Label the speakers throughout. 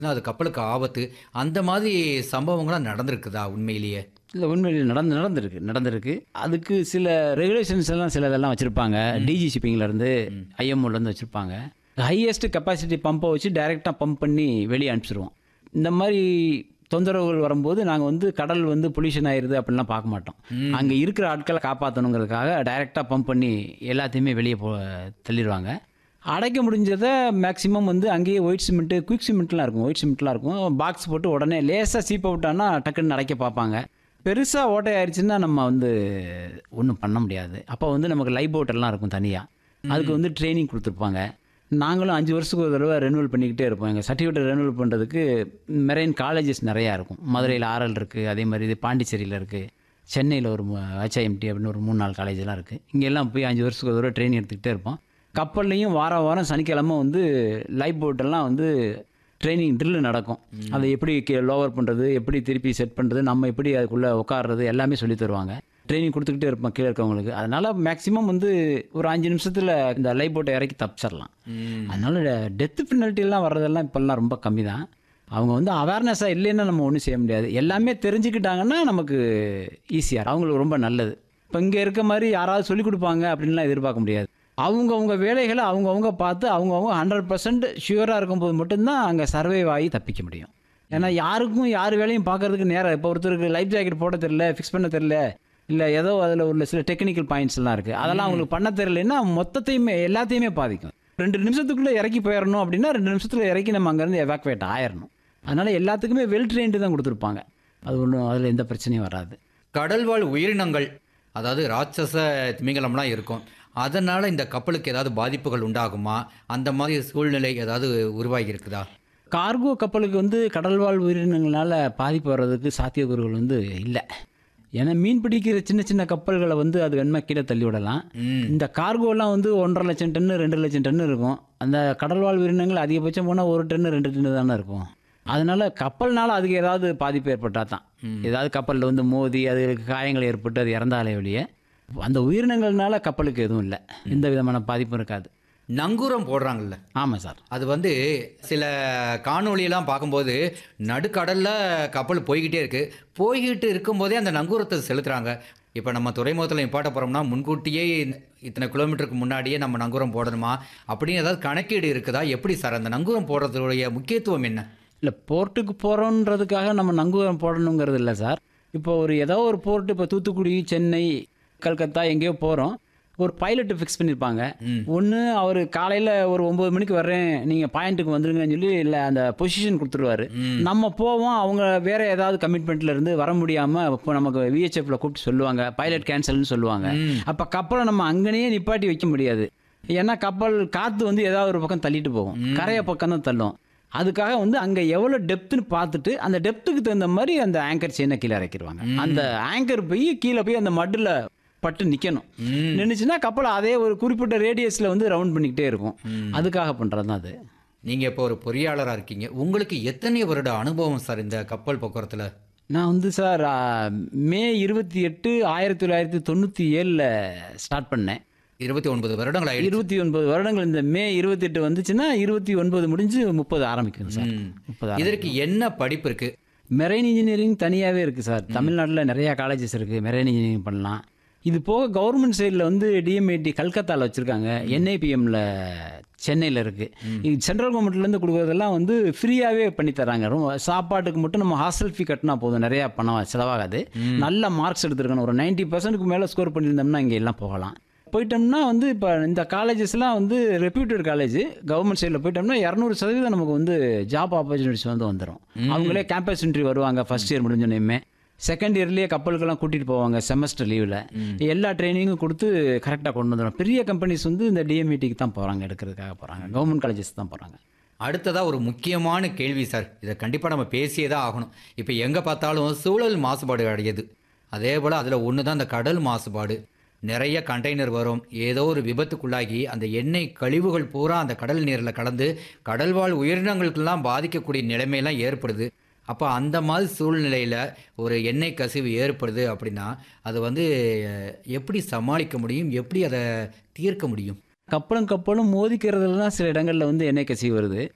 Speaker 1: அது கப்பலுக்கு ஆபத்து அந்த மாதிரி சம்பவங்கள்லாம் நடந்திருக்குதா உண்மையிலேயே
Speaker 2: இல்லை உண்மையில் நடந்து நடந்திருக்கு நடந்திருக்கு அதுக்கு சில ரெகுலேஷன்ஸ் எல்லாம் சில இதெல்லாம் வச்சுருப்பாங்க டிஜி ஷிப்பிங்லேருந்து ஐஎம்ஓலேருந்து வச்சுருப்பாங்க ஹையஸ்ட் கெப்பாசிட்டி பம்பை வச்சு டைரெக்டாக பம்ப் பண்ணி வெளியே அனுப்பிச்சிருவோம் இந்த மாதிரி தொந்தரவுகள் வரும்போது நாங்கள் வந்து கடல் வந்து பொல்யூஷன் ஆயிடுது அப்படிலாம் பார்க்க மாட்டோம் அங்கே இருக்கிற ஆட்களை காப்பாற்றணுங்கிறதுக்காக டைரெக்டாக பம்ப் பண்ணி எல்லாத்தையுமே வெளியே போ தள்ளிடுவாங்க அடைக்க முடிஞ்சதை மேக்ஸிமம் வந்து அங்கேயே ஒயிட் சிமெண்ட்டு குயிக் சிமெண்ட்லாம் இருக்கும் ஒயிட் சிமெண்ட்லாம் இருக்கும் பாக்ஸ் போட்டு உடனே லேசாக சீப்பை விட்டான்னா டக்குன்னு அடைக்க பார்ப்பாங்க பெருசாக ஓட்டை ஆயிடுச்சுன்னா நம்ம வந்து ஒன்றும் பண்ண முடியாது அப்போ வந்து நமக்கு லைஃப் போட் எல்லாம் இருக்கும் தனியாக அதுக்கு வந்து ட்ரைனிங் கொடுத்துருப்பாங்க நாங்களும் அஞ்சு வருஷத்துக்கு ஒரு தடவை ரெனுவல் பண்ணிக்கிட்டே இருப்போம் எங்கள் சர்டிஃபிகேட் ரெனுவல் பண்ணுறதுக்கு மெரைன் காலேஜஸ் நிறையா இருக்கும் மதுரையில் ஆர்எல் இருக்குது அதே மாதிரி இது பாண்டிச்சேரியில் இருக்குது சென்னையில் ஒரு ஹெச்ஐஎம்டி அப்படின்னு ஒரு மூணு நாலு காலேஜெலாம் இருக்குது இங்கெல்லாம் போய் அஞ்சு வருஷத்துக்கு ஒரு தடவை ட்ரைனிங் எடுத்துக்கிட்டே இருப்போம் கப்பல்லையும் வாரம் வாரம் சனிக்கிழமை வந்து லைஃப் போட்டெல்லாம் வந்து ட்ரைனிங் ட்ரில்லு நடக்கும் அதை எப்படி லோவர் பண்ணுறது எப்படி திருப்பி செட் பண்ணுறது நம்ம எப்படி அதுக்குள்ளே உட்காடுறது எல்லாமே சொல்லி தருவாங்க ட்ரைனிங் கொடுத்துக்கிட்டே இருப்போம் கீழே இருக்கவங்களுக்கு அதனால் மேக்ஸிமம் வந்து ஒரு அஞ்சு நிமிஷத்தில் இந்த லைஃப் போட்டை இறக்கி தப்பிச்சிடலாம் அதனால் டெத்து பெனல்ட்டிலாம் வர்றதெல்லாம் இப்போல்லாம் ரொம்ப கம்மி தான் அவங்க வந்து அவேர்னஸாக இல்லைன்னா நம்ம ஒன்றும் செய்ய முடியாது எல்லாமே தெரிஞ்சுக்கிட்டாங்கன்னா நமக்கு ஈஸியாக அவங்களுக்கு ரொம்ப நல்லது இப்போ இங்கே இருக்க மாதிரி யாராவது சொல்லிக் கொடுப்பாங்க அப்படின்லாம் எதிர்பார்க்க முடியாது அவங்கவுங்க வேலைகளை அவங்கவுங்க பார்த்து அவங்கவுங்க ஹண்ட்ரட் பர்சன்ட் ஷியூராக இருக்கும்போது மட்டும்தான் அங்கே சர்வைவ் ஆகி தப்பிக்க முடியும் ஏன்னா யாருக்கும் யார் வேலையும் பார்க்கறதுக்கு நேரம் இப்போ ஒருத்தருக்கு லைஃப் ஜாக்கெட் போட தெரியல ஃபிக்ஸ் பண்ண தெரியல இல்லை ஏதோ அதில் உள்ள சில டெக்னிக்கல் பாயிண்ட்ஸ்லாம் இருக்குது அதெல்லாம் அவங்களுக்கு பண்ண தெரியலன்னா மொத்தத்தையுமே எல்லாத்தையுமே பாதிக்கும் ரெண்டு நிமிஷத்துக்குள்ளே இறக்கி போயிடணும் அப்படின்னா ரெண்டு நிமிஷத்தில் இறக்கி நம்ம அங்கேருந்து எவாக்குவேட் ஆயிடணும் அதனால் எல்லாத்துக்குமே வெல் ட்ரெயின்டு தான் கொடுத்துருப்பாங்க அது ஒன்றும் அதில் எந்த பிரச்சனையும் வராது
Speaker 1: கடல்வாழ் உயிரினங்கள் அதாவது ராட்சச திமிங்கலம்லாம் இருக்கும் அதனால் இந்த கப்பலுக்கு ஏதாவது பாதிப்புகள் உண்டாகுமா அந்த மாதிரி சூழ்நிலை ஏதாவது உருவாகி இருக்குதா
Speaker 2: கார்கோ கப்பலுக்கு வந்து கடல்வாழ் உயிரினங்களால் பாதிப்பு வர்றதுக்கு சாத்தியக்கூறுகள் வந்து இல்லை ஏன்னா மீன் பிடிக்கிற சின்ன சின்ன கப்பல்களை வந்து அது வேணுமா கீழே தள்ளி விடலாம்
Speaker 1: ம்
Speaker 2: இந்த கார்கோலாம் வந்து ஒன்றரை லட்சம் டன்னு ரெண்டு லட்சம் டன்னு இருக்கும் அந்த கடல்வாழ் உயிரினங்கள் அதிகபட்சம் போனால் ஒரு டன்னு ரெண்டு டன்னு தானே இருக்கும் அதனால கப்பல்னால அதுக்கு ஏதாவது பாதிப்பு ஏற்பட்டால் தான் ஏதாவது கப்பலில் வந்து மோதி அதுக்கு காயங்கள் ஏற்பட்டு அது இறந்தாலே வெளியே அந்த உயிரினங்கள்னால கப்பலுக்கு எதுவும் இல்லை எந்த விதமான பாதிப்பும் இருக்காது
Speaker 1: நங்கூரம் போடுறாங்கல்ல
Speaker 2: ஆமாம் சார்
Speaker 1: அது வந்து சில காணொளியெல்லாம் பார்க்கும்போது நடுக்கடலில் கப்பல் போய்கிட்டே இருக்கு போய்கிட்டு இருக்கும்போதே அந்த நங்கூரத்தை செலுத்துறாங்க இப்போ நம்ம துறைமுகத்தில் நிப்பாட்ட போகிறோம்னா முன்கூட்டியே இத்தனை கிலோமீட்டருக்கு முன்னாடியே நம்ம நங்கூரம் போடணுமா அப்படின்னு ஏதாவது கணக்கீடு இருக்குதா எப்படி சார் அந்த நங்கூரம் போடுறதுடைய முக்கியத்துவம் என்ன
Speaker 2: இல்லை போர்ட்டுக்கு போகிறோன்றதுக்காக நம்ம நங்கூரம் போடணுங்கிறது இல்லை சார் இப்போ ஒரு ஏதோ ஒரு போர்ட்டு இப்போ தூத்துக்குடி சென்னை கல்கத்தா எங்கேயோ போகிறோம் ஒரு பைலட்டு ஃபிக்ஸ் பண்ணியிருப்பாங்க ஒன்று அவர் காலையில் ஒரு ஒம்பது மணிக்கு வர்றேன் நீங்கள் பாயிண்ட்டுக்கு வந்துருங்கன்னு சொல்லி இல்லை அந்த பொசிஷன் கொடுத்துருவாரு நம்ம போவோம் அவங்க வேற ஏதாவது கமிட்மெண்ட்ல இருந்து வர முடியாமல் இப்போ நமக்கு விஹெச்எஃப்ல கூப்பிட்டு சொல்லுவாங்க பைலட் கேன்சல்னு சொல்லுவாங்க அப்போ கப்பலை நம்ம அங்கனையே நிப்பாட்டி வைக்க முடியாது ஏன்னா கப்பல் காற்று வந்து ஏதாவது ஒரு பக்கம் தள்ளிட்டு போகும் கரையை பக்கம் தான் தள்ளும் அதுக்காக வந்து அங்கே எவ்வளோ டெப்த்னு பார்த்துட்டு அந்த டெப்த்துக்கு தகுந்த மாதிரி அந்த ஆங்கர் செயினை கீழே இறக்கிடுவாங்க அந்த ஆங்கர் போய் கீழே போய் அந்த மட்டில் பட்டு நிற்கணும் நின்றுச்சுன்னா கப்பல் அதே ஒரு குறிப்பிட்ட ரேடியஸில் வந்து ரவுண்ட் பண்ணிக்கிட்டே இருக்கும் அதுக்காக பண்ணுறது தான் அது
Speaker 1: நீங்கள் இப்போ ஒரு பொறியாளராக இருக்கீங்க உங்களுக்கு எத்தனை வருட அனுபவம் சார் இந்த கப்பல் போக்குவரத்தில்
Speaker 2: நான் வந்து சார் ஆ, மே இருபத்தி எட்டு ஆயிரத்தி தொள்ளாயிரத்தி தொண்ணூற்றி ஏழில் ஸ்டார்ட் பண்ணேன்
Speaker 1: இருபத்தி ஒன்பது வருடங்கள் ஆயிடுச்சு
Speaker 2: இருபத்தி ஒன்பது வருடங்கள் இந்த மே இருபத்தெட்டு வந்துச்சுன்னா இருபத்தி ஒன்பது முடிஞ்சு முப்பது ஆரம்பிக்கும் சார்
Speaker 1: ம்.
Speaker 2: முப்பது
Speaker 1: இதற்கு என்ன படிப்பு இருக்கு
Speaker 2: மெரைன் இன்ஜினியரிங் தனியாகவே இருக்குது சார் தமிழ்நாட்டில் நிறையா காலேஜஸ் இருக்குது மெரைன் இன்ஜினியரிங் பண்ணலாம் இது போக கவர்மெண்ட் சைடில் வந்து டிஎம்ஐடி கல்கத்தாவில் வச்சுருக்காங்க என்ஐபிஎம்மில் சென்னையில் இருக்குது இது சென்ட்ரல் கவர்மெண்ட்லேருந்து கொடுக்குறதெல்லாம் வந்து ஃப்ரீயாகவே பண்ணி தராங்க ரொம்ப சாப்பாட்டுக்கு மட்டும் நம்ம ஹாஸ்டல் ஃபீ கட்டினா போதும் நிறையா பணம் செலவாகாது நல்ல மார்க்ஸ் எடுத்துருக்கணும் ஒரு நைன்ட்டி பர்சன்ட்டுக்கு மேலே ஸ்கோர் பண்ணியிருந்தோம்னா இங்கே எல்லாம் போகலாம் போயிட்டோம்னா வந்து இப்போ இந்த காலேஜஸ்லாம் வந்து ரெப்யூட்டட் காலேஜ் கவர்மெண்ட் சைடில் போயிட்டோம்னா இரநூறு சதவீதம் நமக்கு வந்து ஜாப் ஆப்பர்ச்சுனிட்டிஸ் வந்து வந்துடும் அவங்களே கேம்பஸ் இன்ட்ரி வருவாங்க ஃபர்ஸ்ட் இயர் முடிஞ்சோடனே செகண்ட் இயர்லேயே கப்பலுக்கெல்லாம் கூட்டிகிட்டு போவாங்க செமஸ்டர் லீவில் எல்லா ட்ரைனிங்கும் கொடுத்து கரெக்டாக கொண்டு வந்துடும் பெரிய கம்பெனிஸ் வந்து இந்த டிஎம்இடிக்கு தான் போகிறாங்க எடுக்கிறதுக்காக போகிறாங்க கவர்மெண்ட் காலேஜஸ் தான் போகிறாங்க
Speaker 1: அடுத்ததாக ஒரு முக்கியமான கேள்வி சார் இதை கண்டிப்பாக நம்ம பேசியே தான் ஆகணும் இப்போ எங்கே பார்த்தாலும் சூழல் மாசுபாடு அடையுது அதே போல் அதில் ஒன்று தான் இந்த கடல் மாசுபாடு நிறைய கண்டெய்னர் வரும் ஏதோ ஒரு விபத்துக்குள்ளாகி அந்த எண்ணெய் கழிவுகள் பூரா அந்த கடல் நீரில் கலந்து கடல்வாழ் உயிரினங்களுக்கெல்லாம் பாதிக்கக்கூடிய நிலைமையெல்லாம் ஏற்படுது அப்போ அந்த மாதிரி சூழ்நிலையில் ஒரு எண்ணெய் கசிவு ஏற்படுது அப்படின்னா அது வந்து அஹ், எப்படி சமாளிக்க முடியும் எப்படி அதை தீர்க்க முடியும்
Speaker 2: கப்பலும் கப்பலும் மோதிக்கிறதுல தான் சில இடங்களில் வந்து எண்ணெய் கசிவு வருது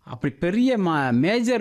Speaker 2: அப்படி பெரிய மா மேஜர்